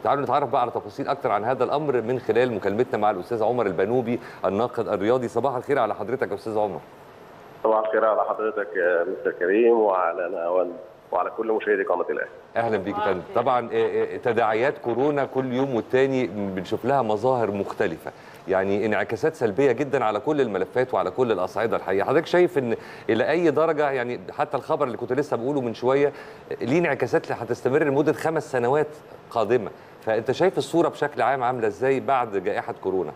تعالوا نتعرف بقى على تفاصيل اكتر عن هذا الامر من خلال مكالمتنا مع الاستاذ عمر البنوبي الناقد الرياضي صباح الخير على حضرتك يا استاذ عمر صباح الخير على حضرتك يا مستر كريم وعلى نهاوند وعلى كل مشاهدي قناه الاهلي اهلا بيك يا فندم طبعا آه، آه، تداعيات كورونا كل يوم والتاني بنشوف لها مظاهر مختلفه يعني انعكاسات سلبيه جدا على كل الملفات وعلى كل الاصعده الحقيقه حضرتك شايف ان الى اي درجه يعني حتى الخبر اللي كنت لسه بقوله من شويه ليه انعكاسات هتستمر لمده خمس سنوات قادمه فانت شايف الصوره بشكل عام عامله ازاي بعد جائحه كورونا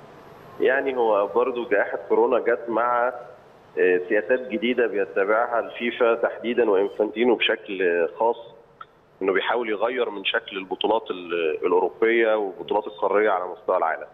يعني هو برضو جائحه كورونا جت مع آه، سياسات جديده بيتبعها الفيفا تحديدا وانفانتينو بشكل خاص انه بيحاول يغير من شكل البطولات ال- الاوروبيه والبطولات القاريه على مستوى العالم.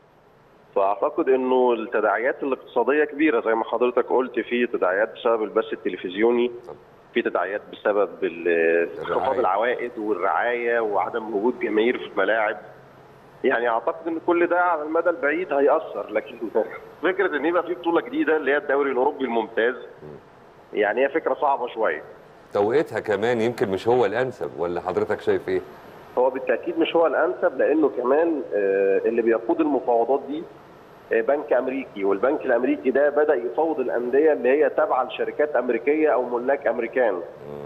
فاعتقد انه التداعيات الاقتصاديه كبيره زي ما حضرتك قلت في تداعيات بسبب البث التلفزيوني في تداعيات بسبب ال- انخفاض الرعاية. العوائد والرعايه وعدم وجود جماهير في الملاعب يعني اعتقد ان كل ده على المدى البعيد هيأثر لكن فكره ان يبقى في بطوله جديده اللي هي الدوري الاوروبي الممتاز يعني هي فكره صعبه شويه توقيتها كمان يمكن مش هو الانسب ولا حضرتك شايف ايه هو بالتاكيد مش هو الانسب لانه كمان آه، اللي بيقود المفاوضات دي آه، بنك امريكي والبنك الامريكي ده بدا يفاوض الانديه اللي هي تابعه لشركات امريكيه او ملاك امريكان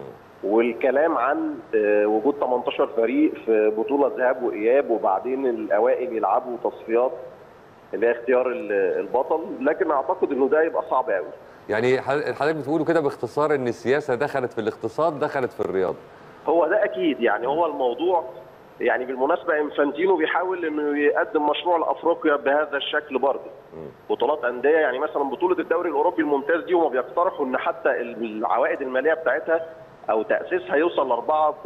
والكلام عن آه، وجود 18 فريق في بطوله ذهاب واياب وبعدين الاوائل يلعبوا تصفيات اللي هي اختيار ال- البطل لكن اعتقد انه ده يبقى صعب قوي يعني حضرتك بتقولوا كده باختصار ان السياسه دخلت في الاقتصاد دخلت في الرياضه هو ده اكيد يعني هو الموضوع يعني بالمناسبه انفانتينو بيحاول انه يقدم مشروع لافريقيا بهذا الشكل برضه بطولات انديه يعني مثلا بطوله الدوري الاوروبي الممتاز دي هم بيقترحوا ان حتى العوائد الماليه بتاعتها او تاسيسها يوصل ل 4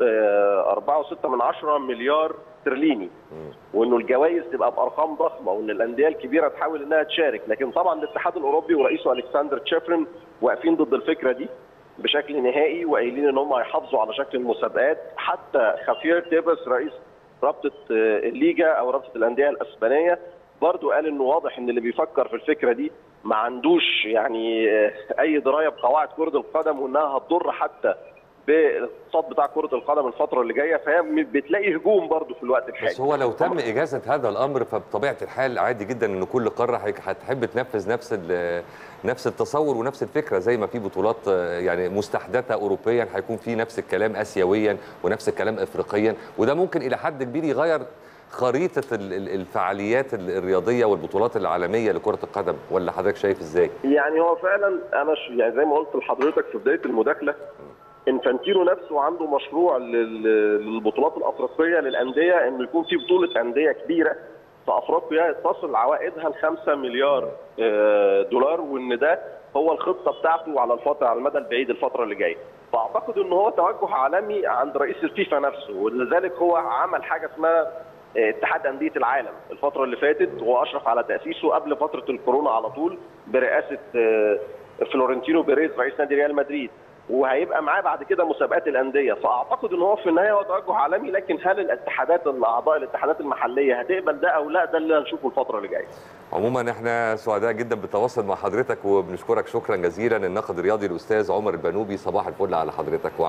4.6 من 10 مليار استرليني وانه الجوائز تبقى بارقام ضخمه وان الانديه الكبيره تحاول انها تشارك لكن طبعا الاتحاد الاوروبي ورئيسه الكسندر تشيفرين واقفين ضد الفكره دي بشكل نهائي وقايلين ان هم هيحافظوا على شكل المسابقات حتى خافير تيبس رئيس رابطه آه، الليجا او رابطه الانديه الاسبانيه برضو قال انه واضح ان اللي بيفكر في الفكره دي ما عندوش يعني آه، اي درايه بقواعد كره القدم وانها هتضر حتى بالاقتصاد بتاع كره القدم الفتره اللي جايه فهي بتلاقي هجوم برضو في الوقت الحالي بس هو لو تم اجازه هذا الامر فبطبيعه الحال عادي جدا ان كل قاره هيك- هتحب تنفذ نفس ال- نفس التصور ونفس الفكره زي ما في بطولات آه، يعني مستحدثه اوروبيا هيكون في نفس الكلام اسيويا ونفس الكلام افريقيا وده ممكن الى حد كبير يغير خريطه ال- ال- الفعاليات ال- الرياضيه والبطولات العالميه لكره القدم ولا حضرتك شايف ازاي؟ يعني هو فعلا انا ش... يعني زي ما قلت لحضرتك في بدايه المداخله انفانتينو نفسه عنده مشروع لل... للبطولات الافريقيه للانديه انه يكون في بطوله انديه كبيره في افريقيا تصل عوائدها ل 5 مليار آه، دولار وان ده هو الخطه بتاعته على الفتره على المدى البعيد الفتره اللي جايه فاعتقد ان هو توجه عالمي عند رئيس الفيفا نفسه ولذلك هو عمل حاجه اسمها آه، اتحاد انديه العالم الفتره اللي فاتت وهو اشرف على تاسيسه قبل فتره الكورونا على طول برئاسه آه، فلورنتينو بيريز رئيس نادي ريال مدريد وهيبقى معاه بعد كده مسابقات الانديه فاعتقد ان هو في النهايه هو توجه عالمي لكن هل الاتحادات الاعضاء الاتحادات المحليه هتقبل ده او لا ده اللي هنشوفه الفتره اللي جايه عموما احنا سعداء جدا بالتواصل مع حضرتك وبنشكرك شكرا جزيلا الناقد الرياضي الاستاذ عمر البنوبي صباح الفل على حضرتك